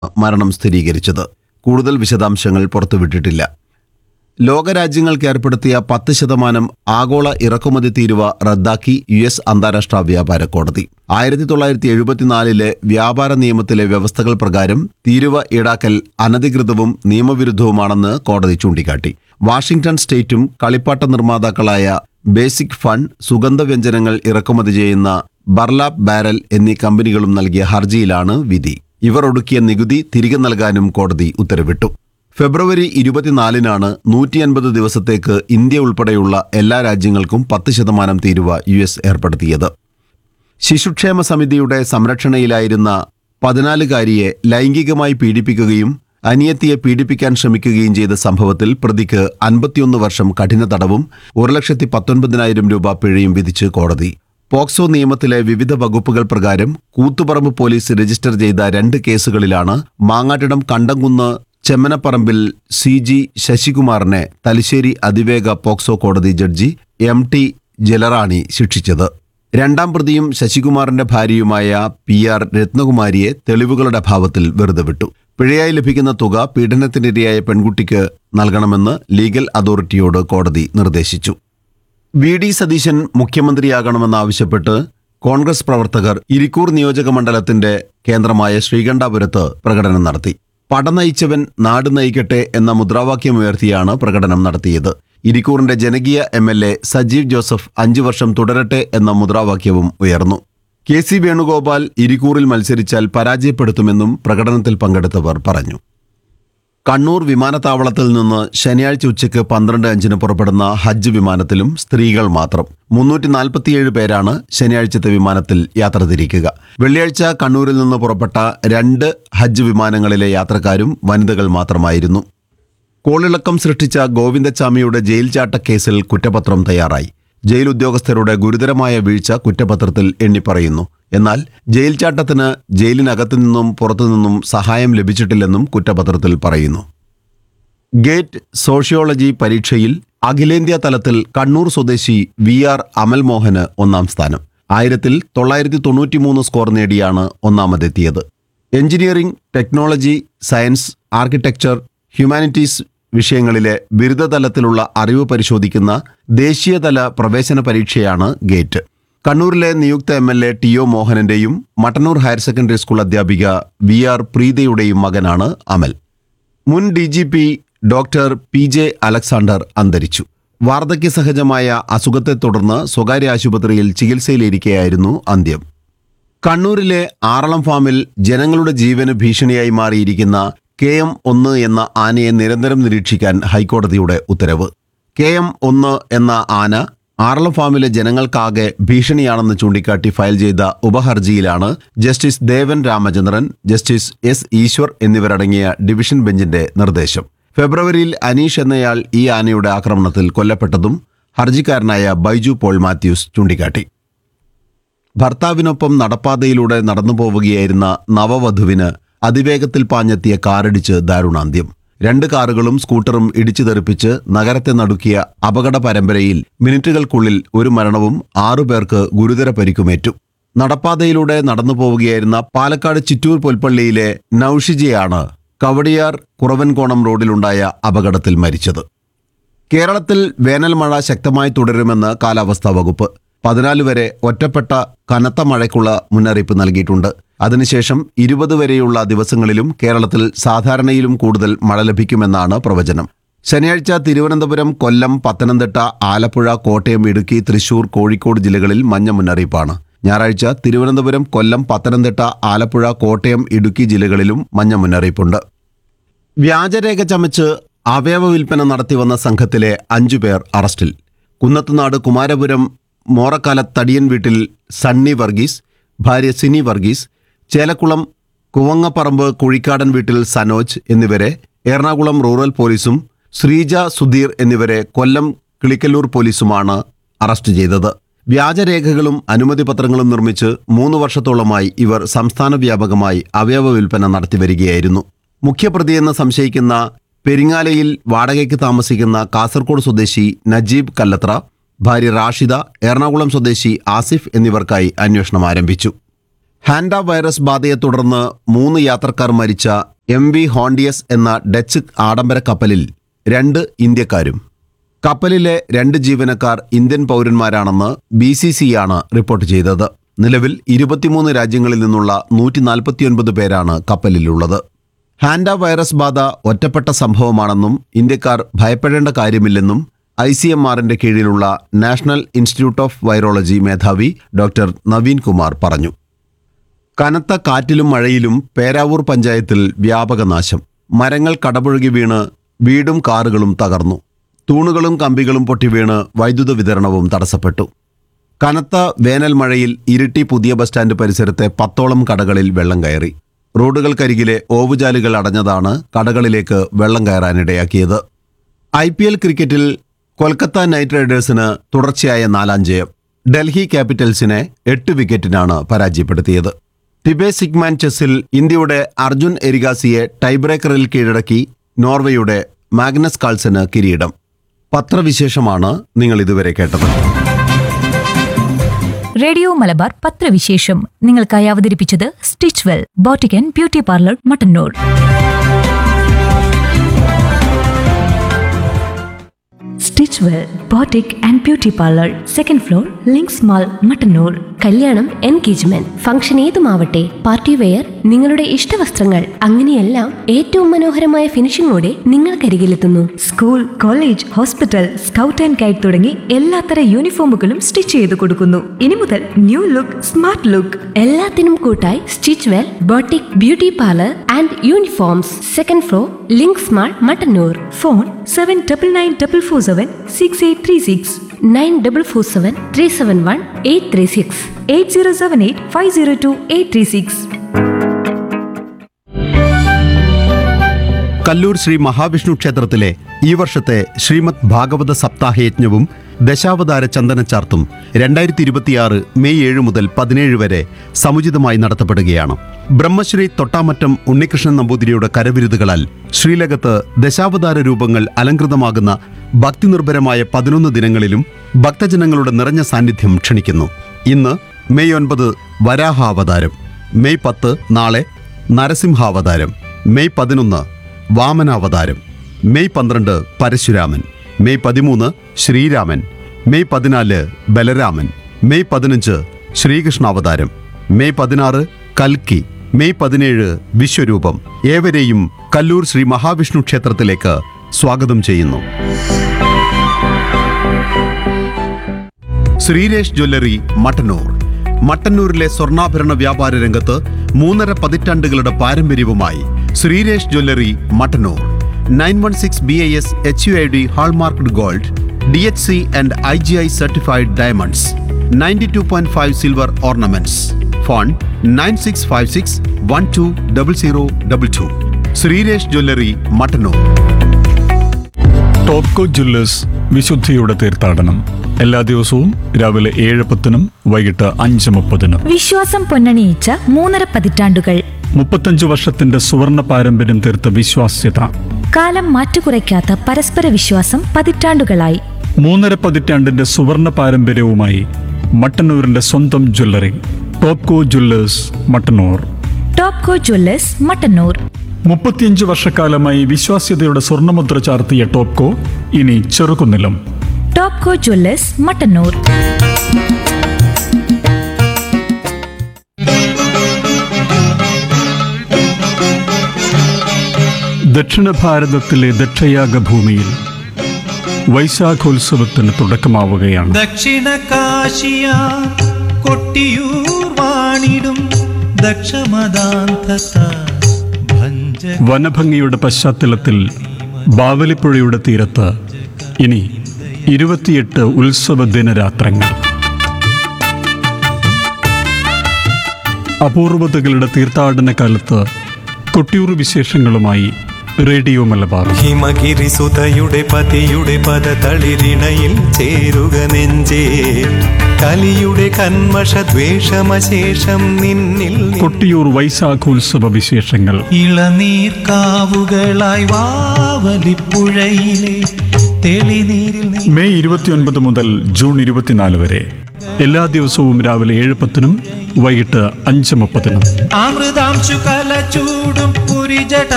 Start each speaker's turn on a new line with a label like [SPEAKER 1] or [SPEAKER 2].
[SPEAKER 1] മരണം സ്ഥിരീകരിച്ചത് കൂടുതൽ വിശദാംശങ്ങൾ പുറത്തുവിട്ടിട്ടില്ല ലോകരാജ്യങ്ങൾക്ക് ഏർപ്പെടുത്തിയ പത്ത് ശതമാനം ആഗോള ഇറക്കുമതി തീരുവ റദ്ദാക്കി യു എസ് അന്താരാഷ്ട്ര വ്യാപാര കോടതി ആയിരത്തി തൊള്ളായിരത്തി എഴുപത്തിനാലിലെ വ്യാപാര നിയമത്തിലെ വ്യവസ്ഥകൾ പ്രകാരം തീരുവ ഈടാക്കൽ അനധികൃതവും നിയമവിരുദ്ധവുമാണെന്ന് കോടതി ചൂണ്ടിക്കാട്ടി വാഷിംഗ്ടൺ സ്റ്റേറ്റും കളിപ്പാട്ട നിർമ്മാതാക്കളായ ബേസിക് ഫണ്ട് സുഗന്ധവ്യഞ്ജനങ്ങൾ ഇറക്കുമതി ചെയ്യുന്ന ബർലാപ് ബാരൽ എന്നീ കമ്പനികളും നൽകിയ ഹർജിയിലാണ് വിധി ഇവർ ഒടുക്കിയ നികുതി തിരികെ നൽകാനും കോടതി ഉത്തരവിട്ടു ഫെബ്രുവരി ഇരുപത്തിനാലിനാണ് നൂറ്റി അൻപത് ദിവസത്തേക്ക് ഇന്ത്യ ഉൾപ്പെടെയുള്ള എല്ലാ രാജ്യങ്ങൾക്കും പത്ത് ശതമാനം തീരുവ യു എസ് ഏർപ്പെടുത്തിയത് ശിശുക്ഷേമ സമിതിയുടെ സംരക്ഷണയിലായിരുന്ന പതിനാലുകാരിയെ ലൈംഗികമായി പീഡിപ്പിക്കുകയും അനിയത്തിയെ പീഡിപ്പിക്കാൻ ശ്രമിക്കുകയും ചെയ്ത സംഭവത്തിൽ പ്രതിക്ക് അൻപത്തിയൊന്ന് വർഷം കഠിന തടവും ഒരു ലക്ഷത്തി പത്തൊൻപതിനായിരം രൂപ പിഴയും വിധിച്ച് കോടതി പോക്സോ നിയമത്തിലെ വിവിധ വകുപ്പുകൾ പ്രകാരം കൂത്തുപറമ്പ് പോലീസ് രജിസ്റ്റർ ചെയ്ത രണ്ട് കേസുകളിലാണ് മാങ്ങാട്ടിടം കണ്ടംകുന്ന് ചെമ്മനപ്പറമ്പിൽ സി ജി ശശികുമാറിനെ തലശ്ശേരി അതിവേഗ പോക്സോ കോടതി ജഡ്ജി എം ടി ജലറാണി ശിക്ഷിച്ചത് രണ്ടാം പ്രതിയും ശശികുമാറിന്റെ ഭാര്യയുമായ പി ആർ രത്നകുമാരിയെ തെളിവുകളുടെ അഭാവത്തിൽ വെറുതെ വിട്ടു പിഴയായി ലഭിക്കുന്ന തുക പീഡനത്തിനിരയായ പെൺകുട്ടിക്ക് നൽകണമെന്ന് ലീഗൽ അതോറിറ്റിയോട് കോടതി നിർദ്ദേശിച്ചു വി ഡി സതീശൻ മുഖ്യമന്ത്രിയാകണമെന്നാവശ്യപ്പെട്ട് കോൺഗ്രസ് പ്രവർത്തകർ ഇരിക്കൂർ നിയോജക മണ്ഡലത്തിന്റെ കേന്ദ്രമായ ശ്രീകണ്ഠാപുരത്ത് പ്രകടനം നടത്തി പട നയിച്ചവൻ നാട് നയിക്കട്ടെ എന്ന മുദ്രാവാക്യമുയർത്തിയാണ് പ്രകടനം നടത്തിയത് ഇരിക്കൂറിന്റെ ജനകീയ M L A Sajeev Joseph അഞ്ചു വർഷം തുടരട്ടെ എന്ന മുദ്രാവാക്യവും ഉയർന്നു കെ സി വേണുഗോപാൽ ഇരിക്കൂറിൽ മത്സരിച്ചാൽ പരാജയപ്പെടുത്തുമെന്നും പ്രകടനത്തിൽ പങ്കെടുത്തവർ പറഞ്ഞു കണ്ണൂർ വിമാനത്താവളത്തിൽ നിന്ന് ശനിയാഴ്ച ഉച്ചയ്ക്ക് പന്ത്രണ്ട് അഞ്ചിന് പുറപ്പെടുന്ന ഹജ്ജ് വിമാനത്തിലും സ്ത്രീകൾ മാത്രം മുന്നൂറ്റി നാൽപ്പത്തിയേഴ് പേരാണ് ശനിയാഴ്ചത്തെ വിമാനത്തിൽ യാത്ര തിരിക്കുക വെള്ളിയാഴ്ച കണ്ണൂരിൽ നിന്ന് പുറപ്പെട്ട രണ്ട് ഹജ്ജ് വിമാനങ്ങളിലെ യാത്രക്കാരും വനിതകൾ മാത്രമായിരുന്നു കോളിളക്കം സൃഷ്ടിച്ച ഗോവിന്ദച്ചാമിയുടെ ജയിൽ ചാട്ട കേസിൽ കുറ്റപത്രം തയ്യാറായി ജയിൽ ഉദ്യോഗസ്ഥരുടെ ഗുരുതരമായ വീഴ്ച കുറ്റപത്രത്തിൽ എണ്ണിപ്പറയുന്നു എന്നാൽ ജയിൽ ചാട്ടത്തിന് ജയിലിനകത്തു നിന്നും പുറത്തുനിന്നും സഹായം ലഭിച്ചിട്ടില്ലെന്നും കുറ്റപത്രത്തിൽ പറയുന്നു ഗേറ്റ് സോഷ്യോളജി പരീക്ഷയിൽ അഖിലേന്ത്യാ തലത്തിൽ കണ്ണൂർ സ്വദേശി വി ആർ അമൽ മോഹന് ഒന്നാം സ്ഥാനം ആയിരത്തിൽ തൊള്ളായിരത്തി തൊണ്ണൂറ്റിമൂന്ന് സ്കോർ നേടിയാണ് ഒന്നാമതെത്തിയത് engineering technology science architecture humanities വിഷയങ്ങളിലെ ബിരുദതലത്തിലുള്ള അറിവ് പരിശോധിക്കുന്ന ദേശീയതല പ്രവേശന പരീക്ഷയാണ് ഗേറ്റ് കണ്ണൂരിലെ നിയുക്ത M L A T O മോഹനന്റെയും മട്ടന്നൂർ ഹയർ സെക്കൻഡറി സ്കൂൾ അധ്യാപിക വി ആർ പ്രീതയുടെയും മകനാണ് അമൽ മുൻ D G P doctor P J Alexander അന്തരിച്ചു വാർദ്ധക്യ സഹജമായ അസുഖത്തെ തുടർന്ന് സ്വകാര്യ ആശുപത്രിയിൽ ചികിത്സയിലിരിക്കെയായിരുന്നു അന്ത്യം കണ്ണൂരിലെ ആറളം ഫാമിൽ ജനങ്ങളുടെ ജീവന് ഭീഷണിയായി മാറിയിരിക്കുന്ന കെ എം ഒന്ന് എന്ന ആനയെ നിരന്തരം നിരീക്ഷിക്കാൻ ഹൈക്കോടതിയുടെ ഉത്തരവ് കെ എം ഒന്ന് എന്ന ആന ആറളം ഫാമിലെ ജനങ്ങൾക്കാകെ ഭീഷണിയാണെന്ന് ചൂണ്ടിക്കാട്ടി ഫയൽ ചെയ്ത ഉപഹർജിയിലാണ് justice Devan Ramachandran justice S Eswar എന്നിവരടങ്ങിയ ഡിവിഷൻ ബെഞ്ചിന്റെ നിർദ്ദേശം ഫെബ്രുവരിയിൽ അനീഷ് എന്നയാൾ ഈ ആനയുടെ ആക്രമണത്തിൽ കൊല്ലപ്പെട്ടതും ഹർജിക്കാരനായ ബൈജു പോൾ മാത്യൂസ് ചൂണ്ടിക്കാട്ടി ഭർത്താവിനൊപ്പം നടപ്പാതയിലൂടെ നടന്നു പോവുകയായിരുന്ന നവവധുവിന് അതിവേഗത്തിൽ പാഞ്ഞെത്തിയ കാറിടിച്ച് ദാരുണാന്ത്യം രണ്ട് കാറുകളും സ്കൂട്ടറും ഇടിച്ചു തെറിപ്പിച്ച് നഗരത്തെ നടുക്കിയ അപകട പരമ്പരയിൽ മിനിറ്റുകൾക്കുള്ളിൽ ഒരു മരണവും ആറുപേർക്ക് ഗുരുതര പരിക്കുമേറ്റു നടപ്പാതയിലൂടെ നടന്നു പോവുകയായിരുന്ന പാലക്കാട് ചിറ്റൂർ പുൽപ്പള്ളിയിലെ നൌഷിജയാണ് കവടിയാർ കുറവൻകോണം റോഡിലുണ്ടായ അപകടത്തിൽ മരിച്ചത് കേരളത്തിൽ വേനൽ മഴ ശക്തമായി തുടരുമെന്ന് കാലാവസ്ഥാ വകുപ്പ് പതിനാല് വരെ ഒറ്റപ്പെട്ട കനത്ത മഴയ്ക്കുള്ള മുന്നറിയിപ്പ് നൽകിയിട്ടുണ്ട് അതിനുശേഷം ഇരുപത് വരെയുള്ള ദിവസങ്ങളിലും കേരളത്തിൽ സാധാരണയിലും കൂടുതൽ മഴ ലഭിക്കുമെന്നാണ് പ്രവചനം ശനിയാഴ്ച തിരുവനന്തപുരം കൊല്ലം പത്തനംതിട്ട ആലപ്പുഴ കോട്ടയം ഇടുക്കി തൃശൂർ കോഴിക്കോട് ജില്ലകളിൽ മഞ്ഞ മുന്നറിയിപ്പാണ് ഞായറാഴ്ച തിരുവനന്തപുരം കൊല്ലം പത്തനംതിട്ട ആലപ്പുഴ കോട്ടയം ഇടുക്കി ജില്ലകളിലും മഞ്ഞ മുന്നറിയിപ്പുണ്ട് വ്യാജരേഖ ചമച്ച് അവയവ വിൽപ്പന നടത്തി വന്ന സംഘത്തിലെ അഞ്ചു പേർ അറസ്റ്റിൽ കുന്നത്തുനാട് കുമാരപുരം മോറക്കാല തടിയൻ വീട്ടിൽ സണ്ണി വർഗീസ് ഭാര്യ സിനി വർഗീസ് ചേലക്കുളം കുവങ്ങപ്പറമ്പ് കുഴിക്കാടൻ വീട്ടിൽ സനോജ് എന്നിവരെ എറണാകുളം റൂറൽ പോലീസും ശ്രീജ സുധീർ എന്നിവരെ കൊല്ലം കിളിക്കല്ലൂർ പോലീസുമാണ് അറസ്റ്റ് ചെയ്തത് വ്യാജരേഖകളും അനുമതി പത്രങ്ങളും നിർമ്മിച്ച് മൂന്ന് വർഷത്തോളമായി ഇവർ സംസ്ഥാന വ്യാപകമായി അവയവ വിൽപ്പന നടത്തിവരികയായിരുന്നു മുഖ്യപ്രതിയെന്ന് സംശയിക്കുന്ന പെരിങ്ങാലയിൽ വാടകയ്ക്ക് താമസിക്കുന്ന കാസർഗോഡ് സ്വദേശി നജീബ് കല്ലത്ര ഭാര്യ റാഷിദ എറണാകുളം സ്വദേശി ആസിഫ് എന്നിവർക്കായി അന്വേഷണം ആരംഭിച്ചു ഹാൻഡ വൈറസ് ബാധയെ തുടർന്ന് മൂന്ന് യാത്രക്കാർ മരിച്ച എം വി ഹോണ്ടിയസ് എന്ന ഡച്ച് ആഡംബര കപ്പലിൽ രണ്ട് ഇന്ത്യക്കാരും കപ്പലിലെ രണ്ട് ജീവനക്കാർ ഇന്ത്യൻ പൗരന്മാരാണെന്ന് ബി സി സിയാണ് റിപ്പോർട്ട് ചെയ്തത് നിലവിൽ ഇരുപത്തിമൂന്ന് രാജ്യങ്ങളിൽ നിന്നുള്ള നൂറ്റി നാൽപ്പത്തിയൊൻപത് പേരാണ് കപ്പലിലുള്ളത് ഹാൻഡ വൈറസ് ബാധ ഒറ്റപ്പെട്ട സംഭവമാണെന്നും ഇന്ത്യക്കാർ ഭയപ്പെടേണ്ട കാര്യമില്ലെന്നും ഐ സി എം ആറിന്റെ കീഴിലുള്ള നാഷണൽ ഇൻസ്റ്റിറ്റ്യൂട്ട് ഓഫ് വൈറോളജി മേധാവി ഡോക്ടർ നവീൻ കുമാർ പറഞ്ഞു കനത്ത കാറ്റിലും മഴയിലും പേരാവൂർ പഞ്ചായത്തിൽ വ്യാപക നാശം മരങ്ങൾ കടപുഴകി വീണ് വീടും കാറുകളും തകർന്നു തൂണുകളും കമ്പികളും പൊട്ടി വീണ് വൈദ്യുത വിതരണവും തടസ്സപ്പെട്ടു കനത്ത വേനൽ മഴയിൽ ഇരിട്ടി പുതിയ ബസ് സ്റ്റാൻഡ് പരിസരത്തെ പത്തോളം കടകളിൽ വെള്ളം കയറി റോഡുകൾക്കരികിലെ ഓവുചാലുകൾ അടഞ്ഞതാണ് കടകളിലേക്ക് വെള്ളം കയറാനിടയാക്കിയത് ഐ പി എൽ ക്രിക്കറ്റിൽ കൊൽക്കത്ത നൈറ്റ് റൈഡേഴ്സിന് തുടർച്ചയായ നാലാം ജയം ഡൽഹി ക്യാപിറ്റൽസിനെ എട്ട് വിക്കറ്റിനാണ് പരാജയപ്പെടുത്തിയത് ടിബെ സിഗ്മാൻ ചെസ്സിൽ ഇന്ത്യയുടെ അർജുൻ എരിഗാസിയെ ടൈബ്രേക്കറിൽ കീഴടക്കി നോർവേയുടെ മാഗ്നസ് കാൾസന് കിരീടം പത്രവിശേഷമാണ് നിങ്ങൾ ഇതുവരെ കേട്ടത്
[SPEAKER 2] റേഡിയോ മലബാർ പത്രവിശേഷം നിങ്ങൾക്കായി അവതരിപ്പിച്ചത് stitch well boutique and beauty parlour Mattannur stitch well boutique and beauty parlour second floor links mall Mattannur
[SPEAKER 3] കല്യാണം എൻഗേജ്മെന്റ് ഫംഗ്ഷൻ ഏതുമാവട്ടെ പാർട്ടി വെയർ നിങ്ങളുടെ ഇഷ്ടവസ്ത്രങ്ങൾ അങ്ങനെയെല്ലാം ഏറ്റവും മനോഹരമായ ഫിനിഷിംഗോടെ നിങ്ങൾക്കരികിലെത്തുന്നു
[SPEAKER 2] school college hospital scout and guide തുടങ്ങി എല്ലാത്തര യൂണിഫോമുകളും സ്റ്റിച്ച് ചെയ്ത് കൊടുക്കുന്നു ഇനി മുതൽ ന്യൂ ലുക്ക് സ്മാർട്ട് ലുക്ക്
[SPEAKER 3] എല്ലാത്തിനും കൂട്ടായി stitch well boutique beauty parlour and uniforms second floor links mall Mattannur
[SPEAKER 2] phone seven double nine double four seven six eight three six
[SPEAKER 3] nine double four seven three seven one eight three six
[SPEAKER 2] eight zero seven eight five zero two eight three six
[SPEAKER 1] Kallur Shri Mahavishnu ക്ഷേത്രത്തിലെ ഈ വർഷത്തെ ശ്രീമദ് ഭാഗവത സപ്താഹയജ്ഞവും ദശാവതാര ചന്ദനച്ചാർത്തും രണ്ടായിരത്തി ഇരുപത്തിയാറ് May ഏഴ് മുതൽ പതിനേഴ് വരെ സമുചിതമായി നടത്തപ്പെടുകയാണ് ബ്രഹ്മശ്രീ തൊട്ടാമറ്റം ഉണ്ണികൃഷ്ണൻ നമ്പൂതിരിയുടെ കരവിരുതുകളാൽ ശ്രീലകത്ത് ദശാവതാര രൂപങ്ങൾ അലങ്കൃതമാകുന്ന ഭക്തിനിർഭരമായ പതിനൊന്ന് ദിനങ്ങളിലും ഭക്തജനങ്ങളുടെ നിറഞ്ഞ സാന്നിധ്യം ക്ഷണിക്കുന്നു ഇന്ന് മെയ് ഒൻപത് വരാഹാവതാരം മെയ് പത്ത് നാളെ നരസിംഹാവതാരം മെയ് പതിനൊന്ന് വാമനാവതാരം മെയ് പന്ത്രണ്ട് പരശുരാമൻ മെയ് പതിമൂന്ന് ശ്രീരാമൻ മെയ് പതിനാല് ബലരാമൻ മെയ് പതിനഞ്ച് ശ്രീകൃഷ്ണാവതാരം മെയ് പതിനാറ് കൽക്കി മെയ് പതിനേഴ് വിശ്വരൂപം ഏവരെയും കല്ലൂർ ശ്രീ മഹാവിഷ്ണു ക്ഷേത്രത്തിലേക്ക് സ്വാഗതം ചെയ്യുന്നു ശ്രീരേഷ് ജ്വല്ലറി മട്ടന്നൂർ മട്ടന്നൂരിലെ സ്വർണ്ണാഭരണ വ്യാപാര രംഗത്ത് മൂന്നര പതിറ്റാണ്ടുകളുടെ പാരമ്പര്യവുമായി Sreeresh jewellery Mattannur nine one six B I S H U I D hallmarked gold D H C and I G I certified diamonds ninety two point five silver ornaments phone nine six five six one two double zero double two Sreeresh jewellery Mattannur
[SPEAKER 4] Topco jewellers വിശുദ്ധിയുടെ തീർത്ഥാടനം എല്ലാ ദിവസവും രാവിലെ ഏഴ് പത്തിനും വൈകിട്ട് അഞ്ച് മുപ്പതിനും
[SPEAKER 2] വിശ്വാസം പൊന്നണിയിച്ച മൂന്നര പതിറ്റാണ്ടുകൾ
[SPEAKER 4] മുപ്പത്തഞ്ച് വർഷത്തിന്റെ സുവർണ പാരമ്പര്യം തീർത്ത വിശ്വാസ്യത
[SPEAKER 2] കാലം മാറ്റുകുറയ്ക്കാത്ത പരസ്പര വിശ്വാസം പതിറ്റാണ്ടുകളായി
[SPEAKER 4] മൂന്നര പതിറ്റാണ്ടിന്റെ സുവർണ പാരമ്പര്യവുമായി മട്ടന്നൂരിന്റെ സ്വന്തം jewellery Topco jewellers Mattannur
[SPEAKER 2] Topco jewellers Mattannur
[SPEAKER 4] മുപ്പത്തിയഞ്ച് വർഷക്കാലമായി വിശ്വാസ്യതയുടെ സ്വർണ്ണമുദ്ര ചാർത്തിയ ടോപ്കോ ഇനി ചെറുകുന്നിലും
[SPEAKER 2] ടോപ്കോ ജ്വല്ലേഴ്സ് മട്ടന്നൂർ
[SPEAKER 4] ദക്ഷിണ ഭാരതത്തിലെ ദക്ഷയാഗ ഭൂമിയിൽ വൈശാഖോത്സവത്തിന് തുടക്കമാവുകയാണ്
[SPEAKER 5] ദക്ഷിണ കാശിയ കൊട്ടിയൂർ വാണിടും ദക്ഷമദാന്തസ ഭഞ്ജ
[SPEAKER 4] വനഭംഗിയുടെ പശ്ചാത്തലത്തിൽ ബാവലിപ്പുഴയുടെ തീരത്ത് ഇനി ഇരുപത്തിയെട്ട് ഉത്സവ ദിനരാത്രങ്ങൾ അപൂർവതകളുടെ തീർത്ഥാടന കാലത്ത് കൊട്ടിയൂർ വിശേഷങ്ങളുമായി റേഡിയോ മലബാർ
[SPEAKER 5] ഹിമഗിരിസുതയുടെ പതിയുടെ പദതളിരിണയിൽ ചേരുക നെഞ്ചേ കലിയുടെ കന്മഷ ദ്വേഷമശേഷം നിന്നിൽ നി-
[SPEAKER 4] കൊട്ടിയൂർ വൈശാഖോത്സവ വിശേഷങ്ങൾ
[SPEAKER 5] ഇളനീർക്കാവുകളായി വാവലിപ്പുഴയിലെ തെളിനീരിൽ നീ
[SPEAKER 4] മെയ് ഇരുപത്തിയൊൻപത് മുതൽ ജൂൺ ഇരുപത്തിനാല് വരെ എല്ലാ ദിവസവും രാവിലെ ഏഴ് പത്തിനും വൈകിട്ട് അഞ്ച് മുപ്പതിനും
[SPEAKER 5] അമൃതാംശു കല ചൂടും പുരിജട